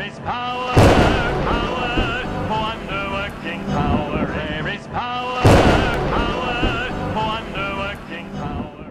is power, power, wonder-working power. There is power, power, wonder-working power.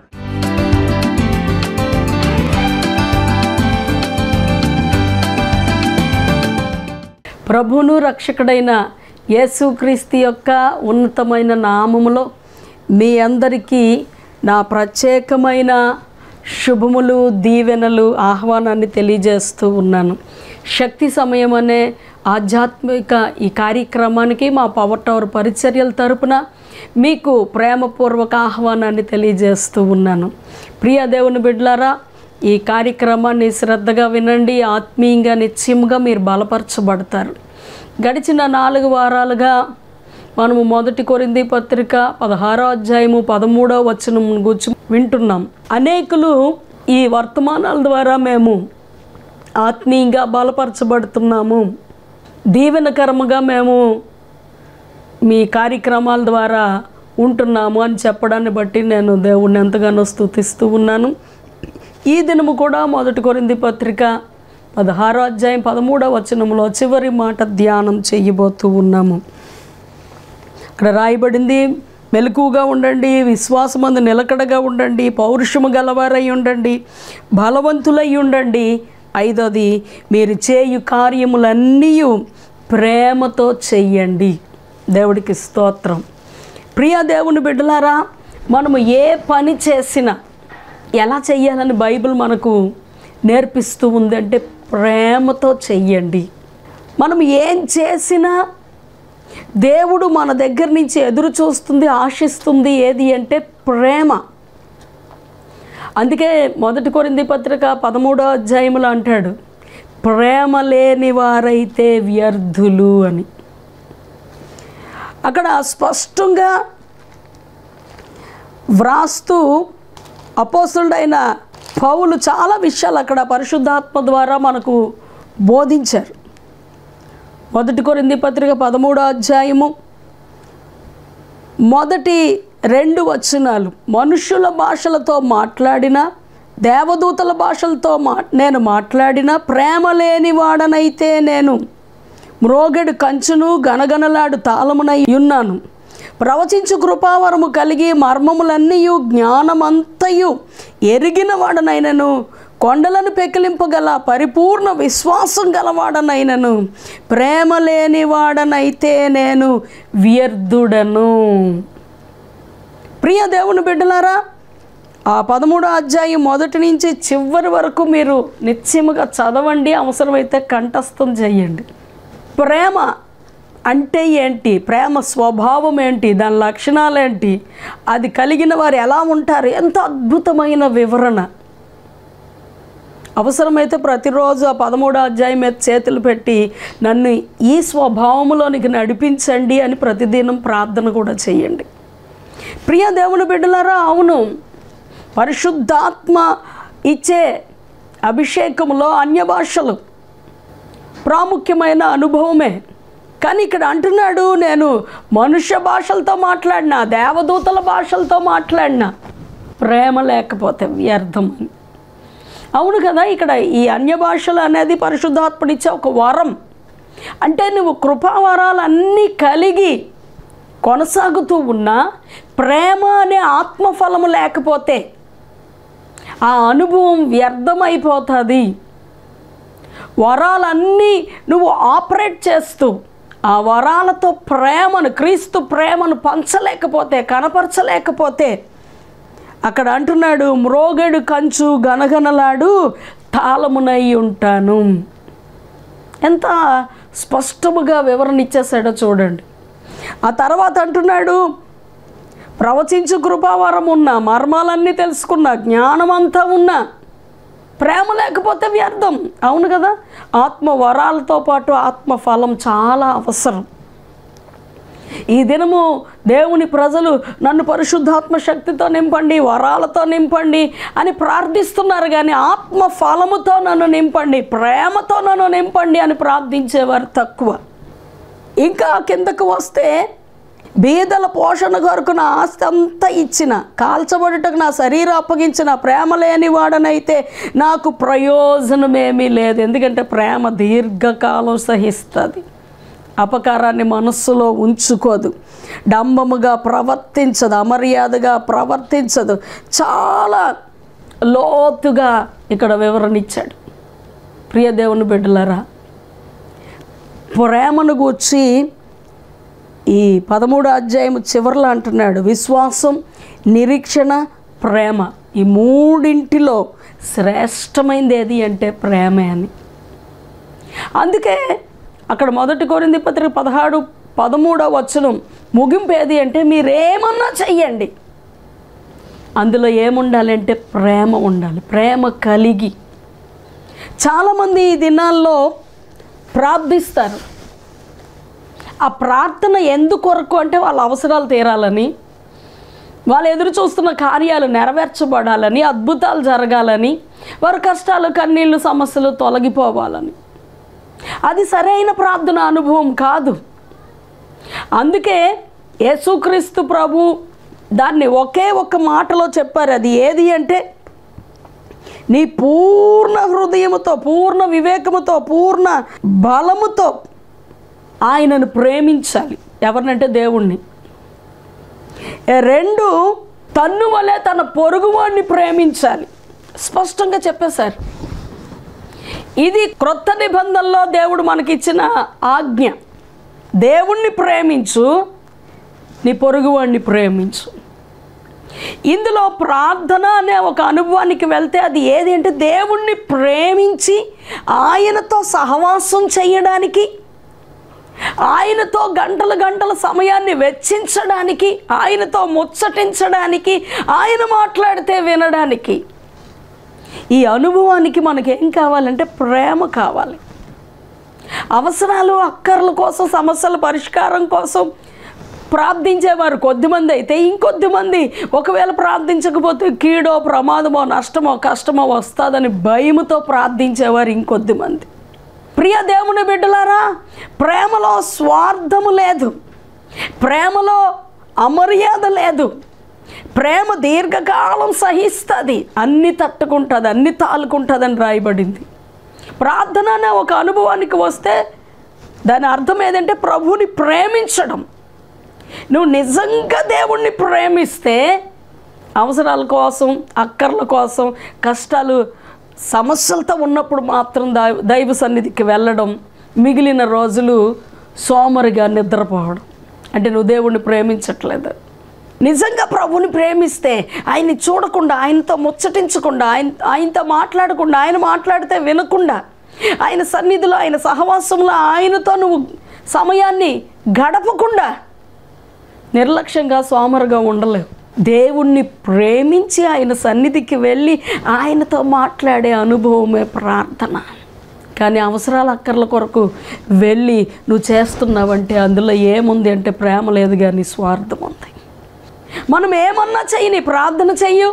ప్రభును రక్షకుడైన యేసుక్రీస్తు యొక్క ఉన్నతమైన నామములో మీ అందరికీ నా ప్రత్యేకమైన శుభములు దీవెనలు ఆహ్వానాన్ని తెలియజేస్తూ ఉన్నాను శక్తి సమయం అనే ఆధ్యాత్మిక ఈ కార్యక్రమానికి మా పవర్ టవర్ పరిచర్యల తరపున మీకు ప్రేమపూర్వక ఆహ్వానాన్ని తెలియజేస్తూ ఉన్నాను ప్రియ దేవుని బిడ్డలారా ఈ కార్యక్రమాన్ని శ్రద్ధగా వినండి ఆత్మీయంగా నిశ్చయముగా మీరు బలపరచబడతారు గడిచిన నాలుగు వారాలుగా మనము మొదటి కొరింది పత్రిక పదహారో అధ్యాయము పదమూడో వచనం గురించి వింటున్నాం అనేకులు ఈ వర్తమానాల ద్వారా మేము ఆత్మీయంగా బలపరచబడుతున్నాము దీవెనకరముగా మేము మీ కార్యక్రమాల ద్వారా ఉంటున్నాము అని చెప్పడాన్ని బట్టి నేను దేవుణ్ణి ఎంతగానో స్తుతిస్తూ ఉన్నాను ఈ దినము కూడా మొదటి కొరింది పత్రిక పదహారో అధ్యాయం పదమూడవ వచనంలో చివరి మాట ధ్యానం చేయబోతూ ఉన్నాము అక్కడ రాయబడింది మెలకుగా ఉండండి విశ్వాసమందు నిలకడగా ఉండండి పౌరుషము గలవారై ఉండండి బలవంతులై ఉండండి ఐదోది మీరు చేయు కార్యములన్నీ ప్రేమతో చెయ్యండి దేవుడికి స్తోత్రం ప్రియ దేవుని బిడ్డలారా మనము ఏ పని చేసినా ఎలా చెయ్యాలని బైబిల్ మనకు నేర్పిస్తూ ఉందంటే ప్రేమతో చెయ్యండి మనం ఏం చేసినా దేవుడు మన దగ్గర నుంచి ఎదురు చూస్తుంది ఆశిస్తుంది ఏది అంటే ప్రేమ అందుకే మొదటి కొరింది పత్రిక పదమూడో అధ్యాయములో అంటాడు ప్రేమ లేని వారైతే వ్యర్థులు అని అక్కడ స్పష్టంగా వ్రాస్తూ అపోసులుడైన పౌలు చాలా విషయాలు అక్కడ పరిశుద్ధాత్మ ద్వారా మనకు బోధించారు మొదటి కొరింది పత్రిక పదమూడో అధ్యాయము మొదటి రెండు వచనాలు మనుషుల భాషలతో మాట్లాడిన దేవదూతల భాషలతో మా నేను మాట్లాడిన ప్రేమ లేని వాడనైతే నేను మ్రోగెడు కంచును గనగనలాడు తాళమునై ఉన్నాను ప్రవచించు కృపావరము కలిగి మర్మములన్నీయు జ్ఞానమంతయు ఎరిగిన వాడనైనను కొండలను పెకిలింపగల పరిపూర్ణ విశ్వాసం గలవాడనైనను ప్రేమ లేని వాడనైతే నేను వ్యర్థుడను ప్రియ దేవుని బిడ్డలారా ఆ పదమూడో అధ్యాయం మొదటి నుంచి చివరి వరకు మీరు నిశ్చయముగా చదవండి అవసరమైతే కంఠస్థం చేయండి ప్రేమ అంటే ఏంటి ప్రేమ స్వభావం ఏంటి దాని లక్షణాలు ఏంటి అది కలిగిన వారు ఎలా ఉంటారు ఎంత అద్భుతమైన వివరణ అవసరమైతే ప్రతిరోజు ఆ పదమూడో అధ్యాయం మీద చేతులు పెట్టి నన్ను ఈ స్వభావంలోనికి నడిపించండి అని ప్రతిదినం ప్రార్థన కూడా చేయండి ప్రియ దేవుని బిడ్డలారా అవును పరిశుద్ధాత్మ ఇచ్చే అభిషేకంలో అన్య భాషలు ప్రాముఖ్యమైన అనుభవమే కానీ ఇక్కడ అంటున్నాడు నేను మనుష్య భాషలతో మాట్లాడినా దేవదూతల భాషలతో మాట్లాడినా ప్రేమ లేకపోతే వ్యర్థం అని అవును కదా ఇక్కడ ఈ అన్య భాషలు అనేది పరిశుద్ధాత్మనిచ్చే ఒక వరం అంటే నువ్వు కృపావరాలన్నీ కలిగి కొనసాగుతూ ఉన్నా ప్రేమ అనే ఆత్మఫలము లేకపోతే ఆ అనుభవం వ్యర్థమైపోతుంది వరాలన్నీ నువ్వు ఆపరేట్ చేస్తూ ఆ వరాలతో ప్రేమను క్రీస్తు ప్రేమను పంచలేకపోతే కనపరచలేకపోతే అక్కడ అంటున్నాడు మ్రోగెడు కంచు గనగనలాడు తాళమునై ఉంటాను ఎంత స్పష్టముగా వివరణ ఇచ్చేసాడో చూడండి ఆ తర్వాత అంటున్నాడు ప్రవచించు కృపావరం ఉన్నా మర్మాలన్నీ తెలుసుకున్నా జ్ఞానం అంతా ఉన్నా ప్రేమ లేకపోతే వ్యర్థం అవును కదా ఆత్మ వరాలతో పాటు ఆత్మ ఫలం చాలా అవసరం ఈ దినము దేవుని ప్రజలు నన్ను పరిశుద్ధాత్మ శక్తితో నింపండి వరాలతో నింపండి అని ప్రార్థిస్తున్నారు కానీ ఆత్మ ఫలముతో నన్ను నింపండి ప్రేమతో నన్ను నింపండి అని ప్రార్థించేవారు తక్కువ ఇంకా కిందకు వస్తే బీదల పోషణ కొరకు నా ఆస్తి అంతా ఇచ్చిన కాల్చబడుటకు నా శరీరం అప్పగించిన ప్రేమ లేని వాడనైతే నాకు ప్రయోజనమేమీ లేదు ఎందుకంటే ప్రేమ దీర్ఘకాలం సహిస్తుంది అపకారాన్ని మనస్సులో ఉంచుకోదు డంబముగా ప్రవర్తించదు అమర్యాదగా ప్రవర్తించదు చాలా లోతుగా ఇక్కడ వివరణ ఇచ్చాడు ప్రియ దేవుని బిడ్డలారా ప్రేమను గూర్చి ఈ పదమూడు అధ్యాయం చివరిలో అంటున్నాడు విశ్వాసం నిరీక్షణ ప్రేమ ఈ మూడింటిలో శ్రేష్టమైనది ఏది అంటే ప్రేమే అని అందుకే అక్కడ మొదటి కోరింది పత్రిక పదహారు పదమూడవ వచనం ముగింపు ఏది అంటే మీరేమన్నా చెయ్యండి అందులో ఏముండాలంటే ప్రేమ ఉండాలి ప్రేమ కలిగి చాలామంది ఈ దినాల్లో ప్రార్థిస్తారు ఆ ప్రార్థన ఎందుకొరకు అంటే వాళ్ళ అవసరాలు తీరాలని వాళ్ళు ఎదురు చూస్తున్న కార్యాలు నెరవేర్చబడాలని అద్భుతాలు జరగాలని వారి కష్టాలు కన్నీళ్ళు సమస్యలు తొలగిపోవాలని అది సరైన ప్రార్థన అనుభవం కాదు అందుకే యేసుక్రీస్తు ప్రభు దాన్ని ఒకే ఒక్క మాటలో చెప్పారు అది ఏది అంటే నీ పూర్ణ హృదయముతో పూర్ణ వివేకముతో పూర్ణ బలముతో ఆయనను ప్రేమించాలి ఎవరినంటే దేవుణ్ణి ఏ రెండు తన్ను వలె తన పొరుగువాడిని ప్రేమించాలి స్పష్టంగా చెప్పేశారు ఇది క్రొత్త నిబంధనలో దేవుడు మనకిచ్చిన ఆజ్ఞ దేవుణ్ణి ప్రేమించు నీ పొరుగువాడిని ప్రేమించు ఇందులో ప్రార్థన అనే ఒక అనుభవానికి వెళ్తే అది ఏది అంటే దేవుణ్ణి ప్రేమించి ఆయనతో సహవాసం చేయడానికి ఆయనతో గంటల గంటల సమయాన్ని వెచ్చించడానికి ఆయనతో ముచ్చటించడానికి ఆయన మాట్లాడితే వినడానికి ఈ అనుభవానికి మనకి ఏం కావాలంటే ప్రేమ కావాలి అవసరాలు అక్కర్ల కోసం సమస్యల పరిష్కారం కోసం ప్రార్థించేవారు కొద్దిమంది అయితే ఇంకొద్ది మంది ఒకవేళ ప్రార్థించకపోతే కీడో ప్రమాదమో నష్టమో కష్టమో వస్తుందని భయముతో ప్రార్థించేవారు ఇంకొద్ది మంది ప్రియ దేవుని బిడ్డలారా ప్రేమలో స్వార్థము లేదు ప్రేమలో అమర్యాద లేదు ప్రేమ దీర్ఘకాలం సహిస్తుంది అన్ని తట్టుకుంటుంది అన్ని తాలుకుంటుందని రాయబడింది ప్రార్థన అనే ఒక అనుభవానికి వస్తే దాని అర్థం ఏదంటే ప్రభువుని ప్రేమించడం నువ్వు నిజంగా దేవుణ్ణి ప్రేమిస్తే అవసరాల కోసం అక్కర్ల కోసం కష్టాలు సమస్యలతో ఉన్నప్పుడు మాత్రం దైవ దైవ సన్నిధికి వెళ్ళడం మిగిలిన రోజులు సోమరిగా నిద్రపోవడం అంటే నువ్వు దేవుణ్ణి ప్రేమించట్లేదు నిజంగా ప్రభుని ప్రేమిస్తే ఆయన్ని చూడకుండా ఆయనతో ముచ్చటించకుండా ఆయన ఆయనతో మాట్లాడకుండా ఆయన మాట్లాడితే వినకుండా ఆయన సన్నిధిలో ఆయన సహవాసంలో ఆయనతో నువ్వు సమయాన్ని గడపకుండా నిర్లక్ష్యంగా సోమరుగా ఉండలేవు దేవుణ్ణి ప్రేమించి ఆయన సన్నిధికి వెళ్ళి ఆయనతో మాట్లాడే అనుభవమే ప్రార్థన కానీ అవసరాల అక్కర్ల కొరకు వెళ్ళి నువ్వు చేస్తున్నావంటే అందులో ఏముంది అంటే ప్రేమ లేదు కానీ స్వార్థం ఉంది మనం ఏమన్నా చెయ్యి ప్రార్థన చెయ్యు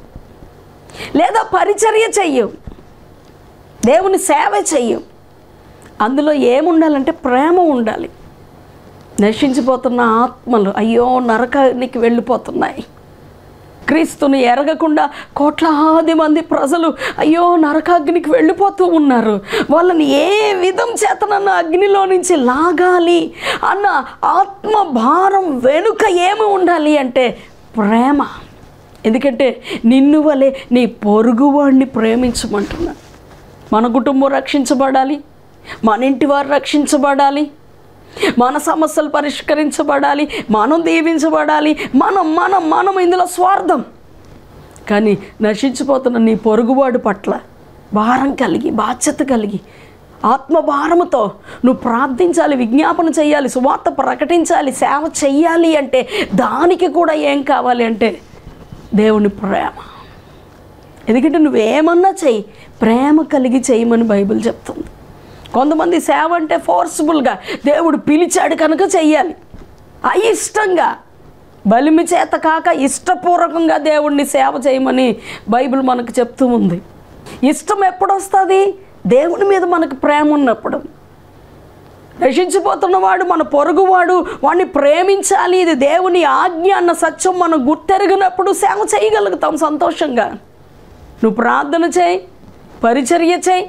లేదా పరిచర్య చెయ్యు దేవుని సేవ చెయ్యు అందులో ఏముండాలంటే ప్రేమ ఉండాలి నశించిపోతున్న ఆత్మలు అయ్యో నరకానికి వెళ్ళిపోతున్నాయి క్రీస్తుని ఎరగకుండా కోట్లాది మంది ప్రజలు అయ్యో నరకాగ్నికి వెళ్ళిపోతూ ఉన్నారు వాళ్ళని ఏ విధం చేతనన్న అగ్నిలో నుంచి లాగాలి అన్న ఆత్మ భారం వెనుక ఏమి ఉండాలి అంటే ప్రేమ ఎందుకంటే నిన్ను వలె నీ పొరుగువాడిని ప్రేమించమంటున్నా మన కుటుంబం రక్షించబడాలి మన ఇంటి వారు రక్షించబడాలి మన సమస్యలు పరిష్కరించబడాలి మనం దీవించబడాలి మనం మనం మనం ఇందులో స్వార్థం కానీ నశించిపోతున్న నీ పొరుగువాడు పట్ల భారం కలిగి బాధ్యత కలిగి ఆత్మ భారముతో నువ్వు ప్రార్థించాలి విజ్ఞాపన చేయాలి సువార్త ప్రకటించాలి సేవ చెయ్యాలి అంటే దానికి కూడా ఏం కావాలి అంటే దేవుని ప్రేమ ఎందుకంటే నువ్వేమన్నా చెయ్యి ప్రేమ కలిగి చేయమని బైబిల్ చెప్తుంది కొంతమంది సేవ అంటే ఫోర్స్ఫుల్గా దేవుడు పిలిచాడు కనుక చెయ్యాలి అయిష్టంగా బలిమి చేత కాక ఇష్టపూర్వకంగా దేవుణ్ణి సేవ చేయమని బైబిల్ మనకు చెప్తూ ఉంది ఇష్టం ఎప్పుడు వస్తుంది దేవుని మీద మనకు ప్రేమ ఉన్నప్పుడు నశించిపోతున్నవాడు మన పొరుగువాడు వాడిని ప్రేమించాలి ఇది దేవుని ఆజ్ఞ అన్న సత్యం మనం గుర్తెరిగినప్పుడు సేవ చేయగలుగుతాం సంతోషంగా నువ్వు ప్రార్థన చేయి పరిచర్య చేయి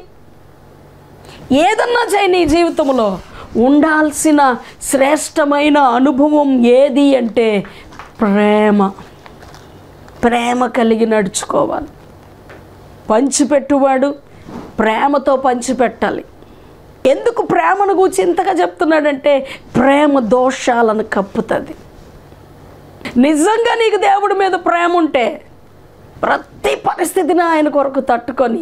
ఏదన్నా చేయి నీ జీవితంలో ఉండాల్సిన శ్రేష్టమైన అనుభవం ఏది అంటే ప్రేమ ప్రేమ కలిగి నడుచుకోవాలి పంచిపెట్టువాడు ప్రేమతో పంచిపెట్టాలి ఎందుకు ప్రేమను గూర్చి ఇంతగా చెప్తున్నాడంటే ప్రేమ దోషాలను కప్పుతుంది నిజంగా నీకు దేవుడి మీద ప్రేమ ఉంటే ప్రతి పరిస్థితిని ఆయన కొరకు తట్టుకొని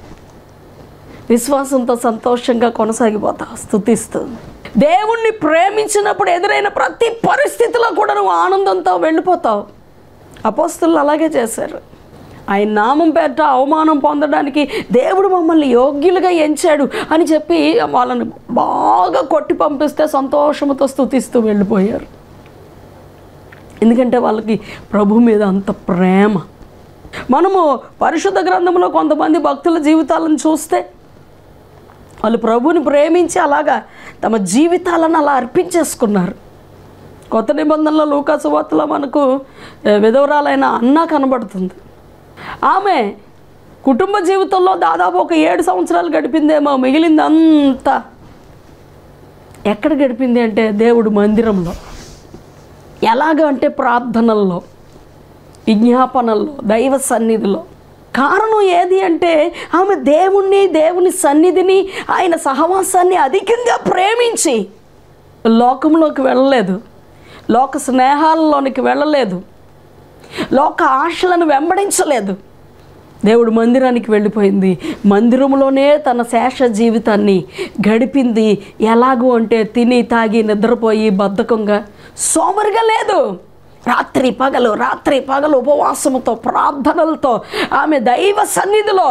విశ్వాసంతో సంతోషంగా కొనసాగిపోతా స్థుతిస్తూ దేవుణ్ణి ప్రేమించినప్పుడు ఎదురైన ప్రతి పరిస్థితిలో కూడా నువ్వు ఆనందంతో వెళ్ళిపోతావు అపోస్తులు అలాగే చేశారు ఆయన నామం పేట అవమానం పొందడానికి దేవుడు మమ్మల్ని యోగ్యులుగా ఎంచాడు అని చెప్పి వాళ్ళని బాగా కొట్టి పంపిస్తే సంతోషంతో స్థుతిస్తూ వెళ్ళిపోయారు ఎందుకంటే వాళ్ళకి ప్రభు మీద అంత ప్రేమ మనము పరిశుద్ధ గ్రంథంలో కొంతమంది భక్తుల జీవితాలను చూస్తే వాళ్ళు ప్రభుని ప్రేమించి అలాగా తమ జీవితాలను అలా అర్పించేసుకున్నారు కొత్త నిబంధనలో లూకాసు వార్తలో మనకు ఏ, విధవరాలైన అన్న కనబడుతుంది ఆమె కుటుంబ జీవితంలో దాదాపు ఒక ఏడు సంవత్సరాలు గడిపిందేమో మిగిలింది అంతా ఎక్కడ గడిపింది అంటే దేవుడు మందిరంలో ఎలాగ అంటే ప్రార్థనల్లో విజ్ఞాపనల్లో దైవ సన్నిధిలో కారణం ఏది అంటే ఆమె దేవుణ్ణి దేవుని సన్నిధిని ఆయన సహవాసాన్ని అధికంగా ప్రేమించి లోకంలోకి వెళ్ళలేదు లోక స్నేహాలలోనికి వెళ్ళలేదు లోక ఆశలను వెంబడించలేదు దేవుడు మందిరానికి వెళ్ళిపోయింది మందిరంలోనే తన శేష జీవితాన్ని గడిపింది ఎలాగూ అంటే తిని తాగి నిద్రపోయి బద్ధకంగా సోమరిగా లేదు రాత్రి పగలు రాత్రి పగలు ఉపవాసముతో ప్రార్థనలతో ఆమె దైవ సన్నిధిలో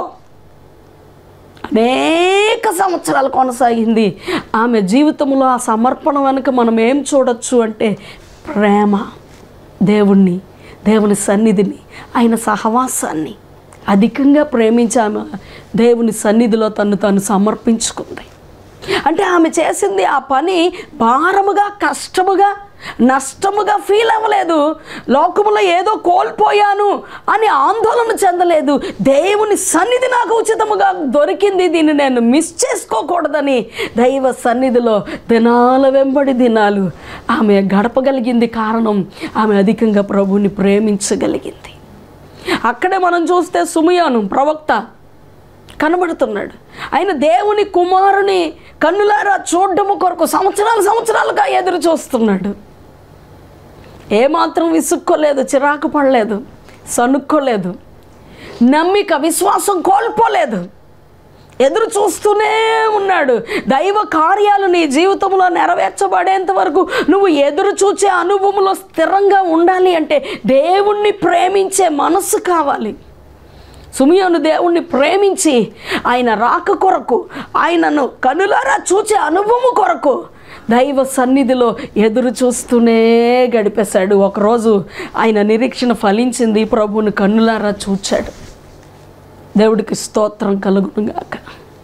అనేక సంవత్సరాలు కొనసాగింది ఆమె జీవితంలో ఆ సమర్పణ వెనుక మనం ఏం చూడొచ్చు అంటే ప్రేమ దేవుణ్ణి దేవుని సన్నిధిని ఆయన సహవాసాన్ని అధికంగా ప్రేమించి ఆమె దేవుని సన్నిధిలో తను తను సమర్పించుకుంది అంటే ఆమె చేసింది ఆ పని భారముగా కష్టముగా నష్టముగా ఫీల్ అవ్వలేదు లోకములో ఏదో కోల్పోయాను అని ఆందోళన చెందలేదు దేవుని సన్నిధి నాకు ఉచితముగా దొరికింది దీన్ని నేను మిస్ చేసుకోకూడదని దైవ సన్నిధిలో దినాల వెంబడి దినాలు ఆమె గడపగలిగింది కారణం ఆమె అధికంగా ప్రభువుని ప్రేమించగలిగింది అక్కడే మనం చూస్తే సుమయాను ప్రవక్త కనబడుతున్నాడు ఆయన దేవుని కుమారుని కన్నులారా చూడడము కొరకు సంవత్సరాలు సంవత్సరాలుగా ఎదురు చూస్తున్నాడు ఏమాత్రం విసుక్కోలేదు చిరాకు పడలేదు సనుక్కోలేదు నమ్మిక విశ్వాసం కోల్పోలేదు ఎదురు చూస్తూనే ఉన్నాడు దైవ కార్యాలు నీ జీవితంలో నెరవేర్చబడేంత వరకు నువ్వు ఎదురు చూచే అనుభవంలో స్థిరంగా ఉండాలి అంటే దేవుణ్ణి ప్రేమించే మనస్సు కావాలి సుమియోను దేవుణ్ణి ప్రేమించి ఆయన రాక కొరకు ఆయనను కనులారా చూచే అనుభవం కొరకు దైవ సన్నిధిలో ఎదురు చూస్తూనే గడిపేశాడు ఒకరోజు ఆయన నిరీక్షణ ఫలించింది ప్రభువుని కన్నులారా చూచాడు దేవుడికి స్తోత్రం కలుగునుగాక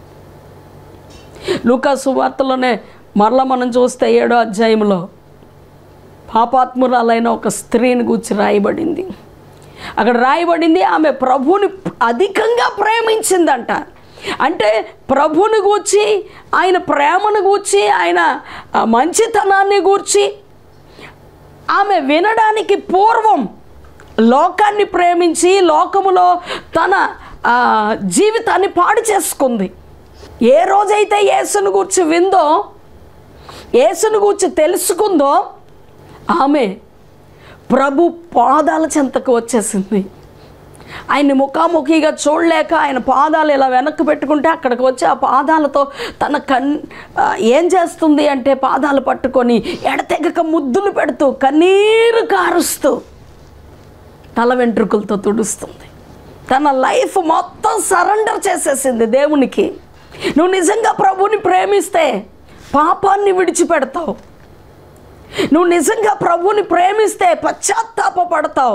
లూకా సువార్తలోనే మరలా మనం చూస్తే ఏడో అధ్యాయంలో పాపాత్మురాలైన ఒక స్త్రీని గూర్చి రాయబడింది అక్కడ రాయబడింది ఆమె ప్రభువుని అధికంగా ప్రేమించిందంట అంటే ప్రభుని గూర్చి ఆయన ప్రేమను గూర్చి ఆయన ఆ, మంచితనాన్ని గూర్చి ఆమె వినడానికి పూర్వం లోకాన్ని ప్రేమించి లోకములో తన ఆ, జీవితాన్ని పాడు చేసుకుంది ఏ రోజైతే యేసును గూర్చి విందో యేసును గూర్చి తెలుసుకుందో ఆమె ప్రభు పాదాల చెంతకు వచ్చేసింది ఆయన్ని ముఖాముఖిగా చూడలేక ఆయన పాదాలు ఇలా వెనక్కి పెట్టుకుంటే అక్కడికి వచ్చి ఆ పాదాలతో తన కన్ ఆ, ఏం చేస్తుంది అంటే పాదాలు పట్టుకొని ఎడతెగక ముద్దులు పెడుతూ కన్నీరు కారుస్తూ తల వెంట్రుకలతో తుడుస్తుంది తన లైఫ్ మొత్తం సరెండర్ చేసేసింది దేవునికి నువ్వు నిజంగా ప్రభువుని ప్రేమిస్తే పాపాన్ని విడిచిపెడతావు నువ్వు నిజంగా ప్రభువుని ప్రేమిస్తే పశ్చాత్తాప పడతావు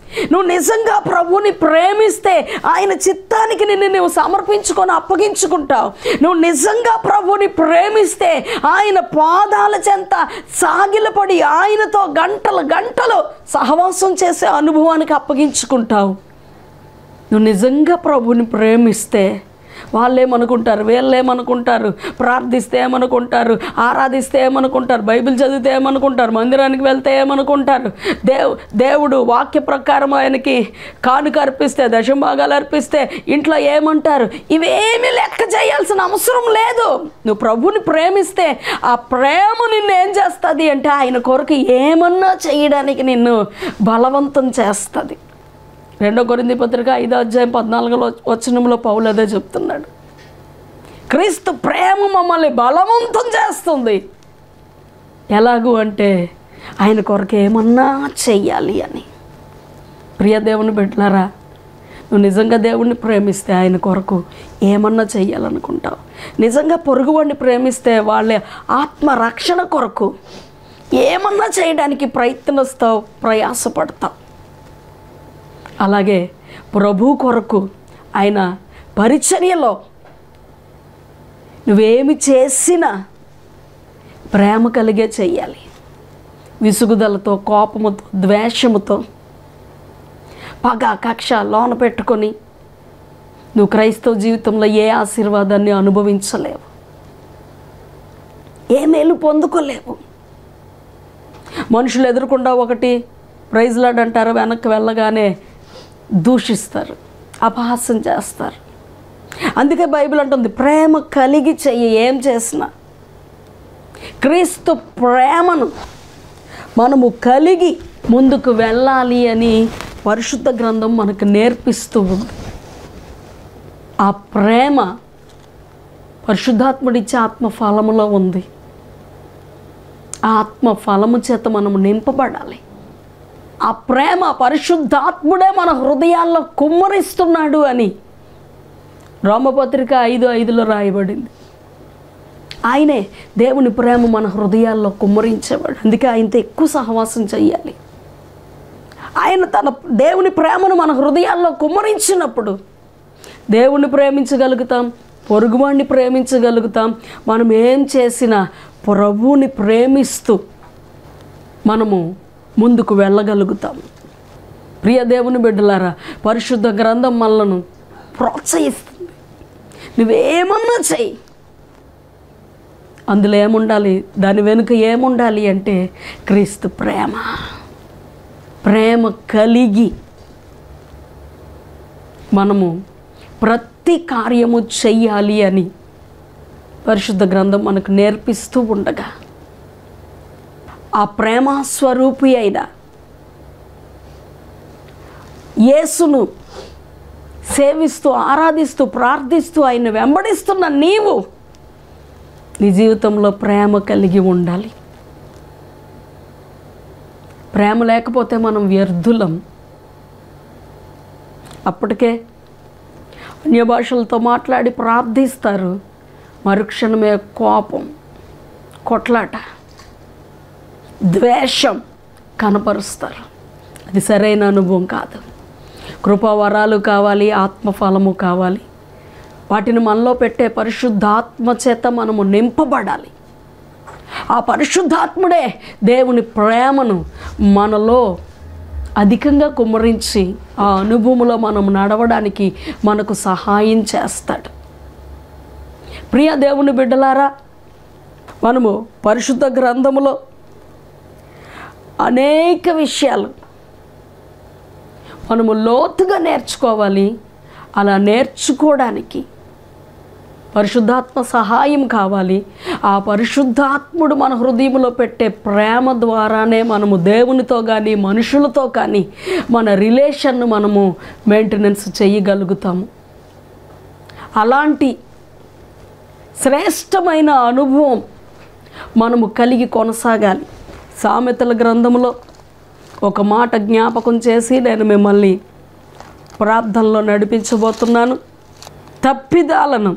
నువ్వు నిజంగా ప్రభువుని ప్రేమిస్తే ఆయన చిత్తానికి నిన్ను నువ్వు సమర్పించుకొని అప్పగించుకుంటావు నువ్వు నిజంగా ప్రభువుని ప్రేమిస్తే ఆయన పాదాల చెంత సాగిలపడి ఆయనతో గంటలు గంటలు సహవాసం చేసే అనుభవానికి అప్పగించుకుంటావు నువ్వు నిజంగా ప్రభుని ప్రేమిస్తే వాళ్ళేమనుకుంటారు వీళ్ళేమనుకుంటారు ప్రార్థిస్తే ఏమనుకుంటారు ఆరాధిస్తే ఏమనుకుంటారు బైబిల్ చదివితే ఏమనుకుంటారు మందిరానికి వెళ్తే ఏమనుకుంటారు దేవు దేవుడు వాక్య ప్రకారం ఆయనకి కానుక అర్పిస్తే దశభాగాలు అర్పిస్తే ఇంట్లో ఏమంటారు ఇవేమీ లెక్క చేయాల్సిన అవసరం లేదు నువ్వు ప్రభుని ప్రేమిస్తే ఆ ప్రేమ నిన్ను ఏం చేస్తుంది అంటే ఆయన కొరకు ఏమన్నా చేయడానికి నిన్ను బలవంతం చేస్తుంది రెండో కొరింది పత్రిక ఐదో అధ్యాయం పద్నాలుగులో వచనంలో పౌలు అదే చెప్తున్నాడు క్రీస్తు ప్రేమ మమ్మల్ని బలవంతం చేస్తుంది ఎలాగూ అంటే ఆయన కొరకు ఏమన్నా చెయ్యాలి అని ప్రియ దేవుని బిడ్డలారా నువ్వు నిజంగా దేవుణ్ణి ప్రేమిస్తే ఆయన కొరకు ఏమన్నా చెయ్యాలనుకుంటావు నిజంగా పొరుగువాడిని ప్రేమిస్తే వాళ్ళ ఆత్మ రక్షణ కొరకు ఏమన్నా చేయడానికి ప్రయత్నిస్తావు ప్రయాసపడతావు అలాగే ప్రభు కొరకు ఆయన పరిచర్యలో నువ్వేమి చేసినా ప్రేమ కలిగే చెయ్యాలి విసుగుదలతో కోపముతో ద్వేషముతో పగ కక్ష లోన పెట్టుకొని నువ్వు క్రైస్తవ జీవితంలో ఏ ఆశీర్వాదాన్ని అనుభవించలేవు ఏ మేలు పొందుకోలేవు మనుషులు ఎదురుకుండా ఒకటి ప్రైజ్ లాడ్ అంటారు వెనక్కి వెళ్ళగానే దూషిస్తారు అపహాస్యం చేస్తారు అందుకే బైబిల్ అంటుంది ప్రేమ కలిగి చెయ్యి ఏం చేసినా క్రీస్తు ప్రేమను మనము కలిగి ముందుకు వెళ్ళాలి అని పరిశుద్ధ గ్రంథం మనకు నేర్పిస్తూ ఉంది ఆ ప్రేమ పరిశుద్ధాత్ముడిచ్చే ఆత్మ ఫలములో ఉంది ఆ ఆత్మ ఫలము చేత మనము నింపబడాలి ఆ ప్రేమ పరిశుద్ధాత్ముడే మన హృదయాల్లో కుమ్మరిస్తున్నాడు అని రోమపత్రిక ఐదు ఐదులో రాయబడింది ఆయనే దేవుని ప్రేమ మన హృదయాల్లో కుమ్మరించేవాడు అందుకే ఆయనతో ఎక్కువ సహవాసం చెయ్యాలి ఆయన తన దేవుని ప్రేమను మన హృదయాల్లో కుమ్మరించినప్పుడు దేవుణ్ణి ప్రేమించగలుగుతాం పొరుగువాడిని ప్రేమించగలుగుతాం మనం ఏం చేసినా ప్రభువుని ప్రేమిస్తూ మనము ముందుకు వెళ్ళగలుగుతాం ప్రియ దేవుని బిడ్డలారా పరిశుద్ధ గ్రంథం మనలను ప్రోత్సహిస్తుంది నువ్వేమన్నా చెయ్యి అందులో ఏముండాలి దాని వెనుక ఏముండాలి అంటే క్రీస్తు ప్రేమ ప్రేమ కలిగి మనము ప్రతి కార్యము చెయ్యాలి అని పరిశుద్ధ గ్రంథం మనకు నేర్పిస్తూ ఉండగా ఆ ప్రేమ స్వరూపి అయిన యేసును సేవిస్తూ ఆరాధిస్తూ ప్రార్థిస్తూ ఆయన వెంబడిస్తున్న నీవు నీ జీవితంలో ప్రేమ కలిగి ఉండాలి ప్రేమ లేకపోతే మనం వ్యర్థులం అప్పటికే అన్య భాషలతో మాట్లాడి ప్రార్థిస్తారు మరుక్షణమే కోపం కొట్లాట ద్వేషం కనపరుస్తారు అది సరైన అనుభవం కాదు కృపావరాలు కావాలి ఆత్మఫలము కావాలి వాటిని మనలో పెట్టే పరిశుద్ధాత్మ చేత మనము నింపబడాలి ఆ పరిశుద్ధాత్ముడే దేవుని ప్రేమను మనలో అధికంగా కుమ్మరించి ఆ అనుభవంలో మనం నడవడానికి మనకు సహాయం చేస్తాడు ప్రియ దేవుని బిడ్డలారా మనము పరిశుద్ధ గ్రంథములో అనేక విషయాలు మనము లోతుగా నేర్చుకోవాలి అలా నేర్చుకోవడానికి పరిశుద్ధాత్మ సహాయం కావాలి ఆ పరిశుద్ధాత్ముడు మన హృదయంలో పెట్టే ప్రేమ ద్వారానే మనము దేవునితో కానీ మనుషులతో కానీ మన రిలేషన్ను మనము మెయింటెనెన్స్ చేయగలుగుతాము అలాంటి శ్రేష్టమైన అనుభవం మనము కలిగి కొనసాగాలి సామెతల గ్రంథంలో ఒక మాట జ్ఞాపకం చేసి నేను మిమ్మల్ని ప్రార్థనలో నడిపించబోతున్నాను తప్పిదాలను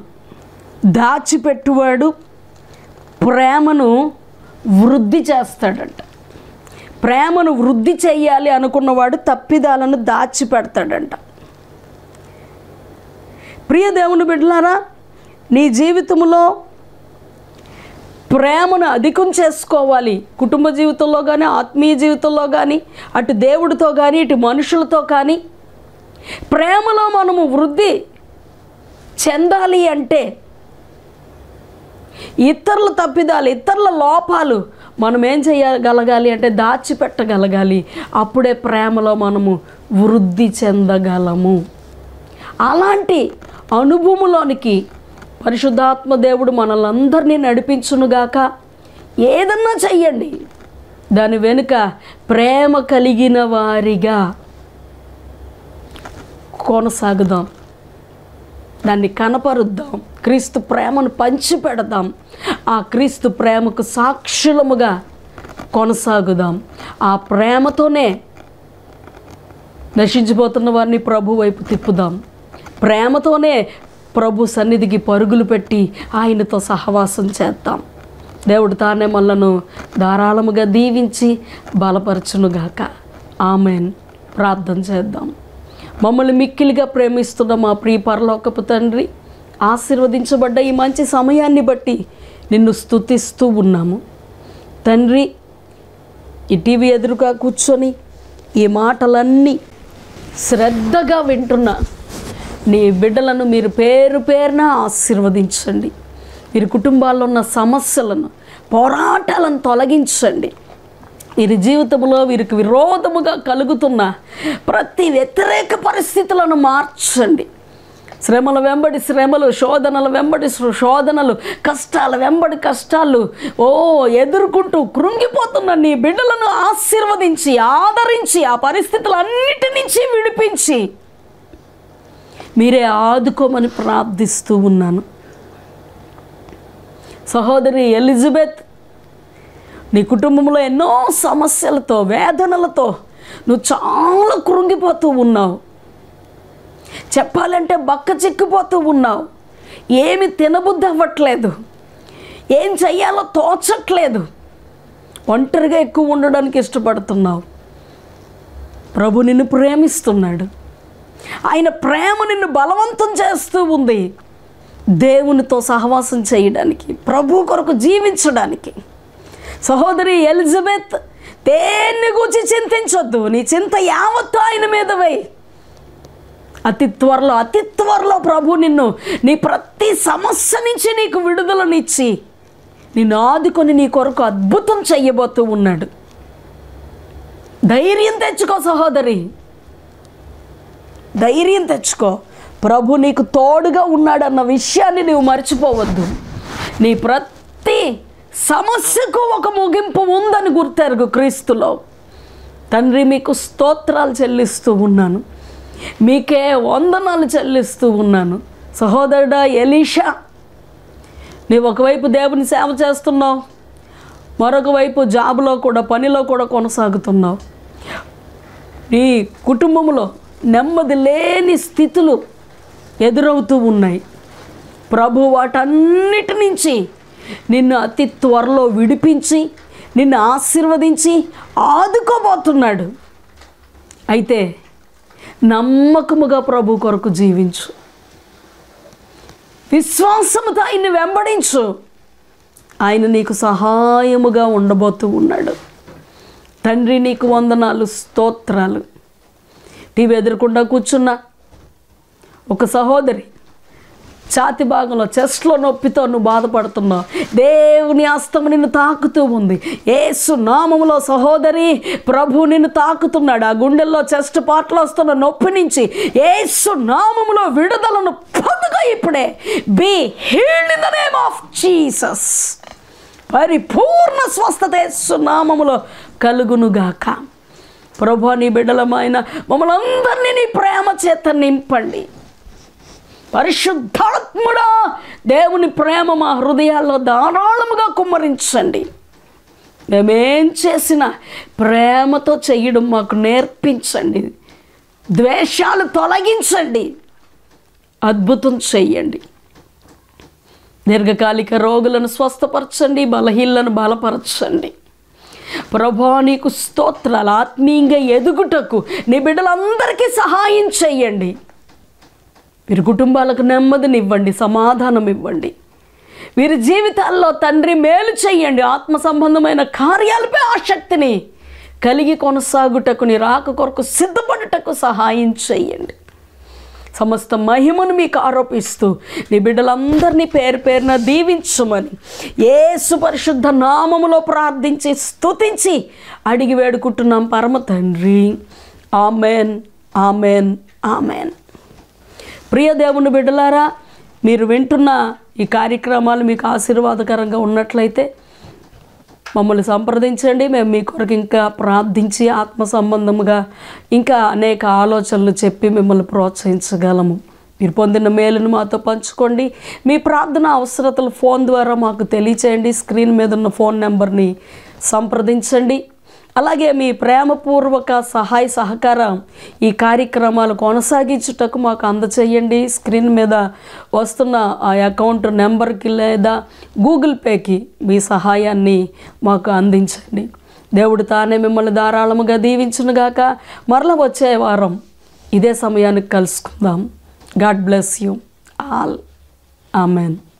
దాచిపెట్టువాడు ప్రేమను వృద్ధి చేస్తాడంట ప్రేమను వృద్ధి చెయ్యాలి అనుకున్నవాడు తప్పిదాలను దాచిపెడతాడంట ప్రియ దేవుని బిడ్డలారా నీ జీవితంలో ప్రేమను అధికం చేసుకోవాలి కుటుంబ జీవితంలో కానీ ఆత్మీయ జీవితంలో కానీ అటు దేవుడితో కానీ ఇటు మనుషులతో కానీ ప్రేమలో మనము వృద్ధి చెందాలి అంటే ఇతరుల తప్పిదాలు ఇతరుల లోపాలు మనం ఏం చేయగలగాలి అంటే దాచిపెట్టగలగాలి అప్పుడే ప్రేమలో మనము వృద్ధి చెందగలము అలాంటి అనుభవంలోనికి పరిశుద్ధాత్మ దేవుడు మనల్ని అందరినీ నడిపించునుగాక ఏదన్నా చెయ్యండి దాని వెనుక ప్రేమ కలిగిన వారిగా కొనసాగుదాం దాన్ని కనపరుద్దాం క్రీస్తు ప్రేమను పంచిపెడదాం ఆ క్రీస్తు ప్రేమకు సాక్షులముగా కొనసాగుదాం ఆ ప్రేమతోనే నశించిపోతున్న వారిని ప్రభు వైపు తిప్పుదాం ప్రేమతోనే ప్రభు సన్నిధికి పరుగులు పెట్టి ఆయనతో సహవాసం చేద్దాం దేవుడు తానే మనలను ధారాళముగా దీవించి బలపరచునుగాక ఆమెన్ ప్రార్థన చేద్దాం మమ్మల్ని మిక్కిలిగా ప్రేమిస్తున్న మా ప్రియ పరలోకపు తండ్రి ఆశీర్వదించబడ్డ ఈ మంచి సమయాన్ని బట్టి నిన్ను స్తుతిస్తూ ఉన్నాము తండ్రి ఈ టీవీ ఎదురుగా కూర్చొని ఈ మాటలన్నీ శ్రద్ధగా వింటున్న నీ బిడ్డలను మీరు పేరు పేరున ఆశీర్వదించండి వీరి కుటుంబాల్లో ఉన్న సమస్యలను పోరాటాలను తొలగించండి వీరి జీవితంలో వీరికి విరోధముగా కలుగుతున్న ప్రతి వ్యతిరేక పరిస్థితులను మార్చండి శ్రమల వెంబడి శ్రమలు శోధనల వెంబడి శో- శోధనలు కష్టాల వెంబడి కష్టాలు ఓ ఎదుర్కొంటూ కృంగిపోతున్న నీ బిడ్డలను ఆశీర్వదించి ఆదరించి ఆ పరిస్థితులన్నిటి నుంచి విడిపించి మీరే ఆదుకోమని ప్రార్థిస్తూ ఉన్నాను సహోదరి ఎలిజబెత్ నీ కుటుంబంలో ఎన్నో సమస్యలతో వేదనలతో నువ్వు చాలా కృంగిపోతూ ఉన్నావు చెప్పాలంటే బక్క చిక్కిపోతూ ఉన్నావు ఏమి తినబుద్ధి అవ్వట్లేదు ఏం చెయ్యాలో తోచట్లేదు ఒంటరిగా ఎక్కువ ఉండడానికి ఇష్టపడుతున్నావు ప్రభు నిన్ను ప్రేమిస్తున్నాడు ఆయన ప్రేమ నిన్ను బలవంతం చేస్తూ ఉంది దేవునితో సహవాసం చేయడానికి ప్రభు కొరకు జీవించడానికి సహోదరి ఎలిజబెత్ దేన్ని గురించి చింతించొద్దు నీ చింత యావత్తు ఆయన మీద వేయి అతి త్వరలో అతి త్వరలో ప్రభు నిన్ను నీ ప్రతి సమస్య నుంచి నీకు విడుదలనిచ్చి నిన్ను ఆదుకొని నీ కొరకు అద్భుతం చెయ్యబోతూ ఉన్నాడు ధైర్యం తెచ్చుకో సహోదరి ధైర్యం తెచ్చుకో ప్రభు నీకు తోడుగా ఉన్నాడన్న విషయాన్ని నువ్వు మర్చిపోవద్దు నీ ప్రతి సమస్యకు ఒక ముగింపు ఉందని గుర్తెరుగు క్రీస్తులో తండ్రి మీకు స్తోత్రాలు చెల్లిస్తూ ఉన్నాను మీకే వందనాలు చెల్లిస్తూ ఉన్నాను సహోదరుడా ఎలీషా నీవు ఒకవైపు దేవుని సేవ చేస్తున్నావు మరొక వైపు జాబ్లో కూడా పనిలో కూడా కొనసాగుతున్నావు నీ కుటుంబంలో నెమ్మది లేని స్థితులు ఎదురవుతూ ఉన్నాయి ప్రభు వాటన్నిటి నుంచి నిన్ను అతి త్వరలో విడిపించి నిన్ను ఆశీర్వదించి ఆదుకోబోతున్నాడు అయితే నమ్మకముగా ప్రభు కొరకు జీవించు విశ్వాసముతో ఆయన్ని వెంబడించు ఆయన నీకు సహాయముగా ఉండబోతూ ఉన్నాడు తండ్రి నీకు వందనాలు స్తోత్రాలు టీవీ ఎదురకుండా కూర్చున్న ఒక సహోదరి ఛాతి భాగంలో చెస్ట్లో నొప్పితో నువ్వు బాధపడుతున్నావు దేవుని హస్తం నిన్ను తాకుతూ ఉంది ఏసు నామములో సహోదరి ప్రభు నిన్ను తాకుతున్నాడు ఆ గుండెల్లో చెస్ట్ పార్ట్లో వస్తున్న నొప్పి నుంచి ఏసు నామములో విడుదలను పొందుకో ఇప్పుడే be healed in the name of Jesus పరిపూర్ణ స్వస్థత యేసు నామములో కలుగునుగాక ప్రభు నీ బిడ్డలమైన మమ్మల్ని అందరినీ నీ ప్రేమ చేత నింపండి పరిశుద్ధాత్ముడా దేవుని ప్రేమ మా హృదయాల్లో ధారాళముగా కుమ్మరించండి మేమేం చేసినా ప్రేమతో చెయ్యడం మాకు నేర్పించండి ద్వేషాలు తొలగించండి అద్భుతం చెయ్యండి దీర్ఘకాలిక రోగులను స్వస్థపరచండి బలహీనలను బలపరచండి ప్రభా నీకు స్తోత్రాలు ఆత్మీయంగా ఎదుగుటకు నీ బిడ్డలందరికీ సహాయం చెయ్యండి వీరి కుటుంబాలకు నెమ్మదినివ్వండి సమాధానం ఇవ్వండి వీరి జీవితాల్లో తండ్రి మేలు చెయ్యండి ఆత్మ సంబంధమైన కార్యాలపై ఆసక్తిని కలిగి కొనసాగుటకు నీ రాక కొరకు సిద్ధపడుటకు సహాయం చెయ్యండి సమస్త మహిమను మీకు ఆరోపిస్తూ నీ బిడ్డలందరినీ పేరు పేరున దీవించమని ఏసు పరిశుద్ధ నామములో ప్రార్థించి స్తుతించి అడిగి వేడుకుంటున్నాం పరమ తండ్రి ఆమెన్ ఆమెన్ ఆమెన్ ప్రియ దేవుని బిడ్డలారా మీరు వింటున్న ఈ కార్యక్రమాలు మీకు ఆశీర్వాదకరంగా ఉన్నట్లయితే మమ్మల్ని సంప్రదించండి మేము మీ కొరకు ఇంకా ప్రార్థించి ఆత్మ సంబంధముగా ఇంకా అనేక ఆలోచనలు చెప్పి మిమ్మల్ని ప్రోత్సహించగలము మీరు పొందిన మేలును మాతో పంచుకోండి మీ ప్రార్థన అవసరతలు ఫోన్ ద్వారా మాకు తెలియచేయండి స్క్రీన్ మీద ఉన్న ఫోన్ నెంబర్ని సంప్రదించండి అలాగే మీ ప్రేమపూర్వక సహాయ సహకారం ఈ కార్యక్రమాలు కొనసాగించుటకు మాకు అందచేయండి స్క్రీన్ మీద వస్తున్న ఆ అకౌంట్ నెంబర్కి లేదా గూగుల్ పేకి మీ సహాయాన్ని మాకు అందించండి దేవుడు తానే మిమ్మల్ని ధారాళముగా దీవించునుగాక మరల వచ్చే వారం ఇదే సమయానికి కలుసుకుందాం God bless you all amen